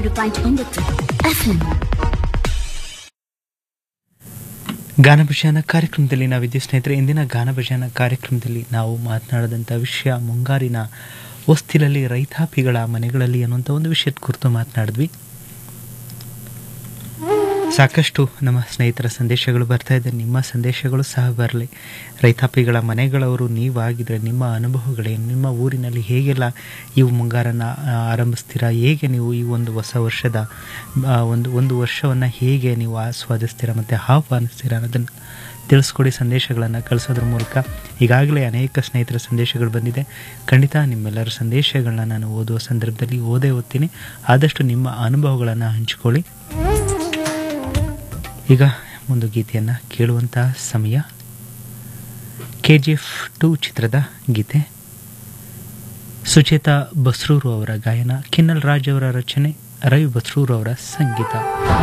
ಎರಡು ಪಾಯಿಂಟ್ ಒಂಬತ್ತು ಎಫ್ಎಂ ಗಾನಭಜಾನ ಕಾರ್ಯಕ್ರಮದಲ್ಲಿ ನಾವಿದ್ದೀವಿ ಸ್ನೇಹಿತರೆ ಇಂದಿನ ಗಾನಭಜಾನ ಕಾರ್ಯಕ್ರಮದಲ್ಲಿ ನಾವು ಮಾತನಾಡಿದಂಥ ವಿಷಯ ಮುಂಗಾರಿನ ಹೊಸ್ತಿಲಲ್ಲಿ ರೈತಾಪಿಗಳ ಮನೆಗಳಲ್ಲಿ ಅನ್ನುವಂಥ ಒಂದು ವಿಷಯದ ಕುರಿತು ಮಾತನಾಡಿದ್ವಿ ಸಾಕಷ್ಟು ನಮ್ಮ ಸ್ನೇಹಿತರ ಸಂದೇಶಗಳು ಬರ್ತಾ ಇದೆ ನಿಮ್ಮ ಸಂದೇಶಗಳು ಸಹ ಬರಲಿ ರೈತಾಪಿಗಳ ಮನೆಗಳವರು ನೀವಾಗಿದ್ರೆ ನಿಮ್ಮ ಅನುಭವಗಳೇನು ನಿಮ್ಮ ಊರಿನಲ್ಲಿ ಹೇಗೆಲ್ಲ ಇವು ಮುಂಗಾರನ ಆ, ಆರಂಭಿಸ್ತೀರಾ ಹೇಗೆ ನೀವು ಈ ಒಂದು ಹೊಸ ವರ್ಷದ ಆ, ಒಂದು ಒಂದು ವರ್ಷವನ್ನು ಹೇಗೆ ನೀವು ಆಸ್ವಾದಿಸ್ತೀರಾ ಮತ್ತು ಆಹ್ವಾನಿಸ್ತೀರಾ ಅನ್ನೋದನ್ನು ತಿಳಿಸ್ಕೊಡಿ ಸಂದೇಶಗಳನ್ನು ಕಳಿಸೋದ್ರ ಮೂಲಕ ಈಗಾಗಲೇ ಅನೇಕ ಸ್ನೇಹಿತರ ಸಂದೇಶಗಳು ಬಂದಿದೆ ಖಂಡಿತ ನಿಮ್ಮೆಲ್ಲರ ಸಂದೇಶಗಳನ್ನ ನಾನು ಓದುವ ಸಂದರ್ಭದಲ್ಲಿ ಓದೇ ಓದ್ತೀನಿ ಆದಷ್ಟು ನಿಮ್ಮ ಅನುಭವಗಳನ್ನು ಹಂಚಿಕೊಳ್ಳಿ ಈಗ ಒಂದು ಗೀತೆಯನ್ನು ಕೇಳುವಂತಹ ಸಮಯ ಕೆ ಜಿ ಎಫ್ ಟು ಚಿತ್ರದ ಗೀತೆ ಸುಚೇತಾ ಬಸ್ರೂರು ಅವರ ಗಾಯನ ಕಿನ್ನಲ್ ರಾಜ್ ಅವರ ರಚನೆ ರವಿ ಬಸ್ರೂರು ಅವರ ಸಂಗೀತ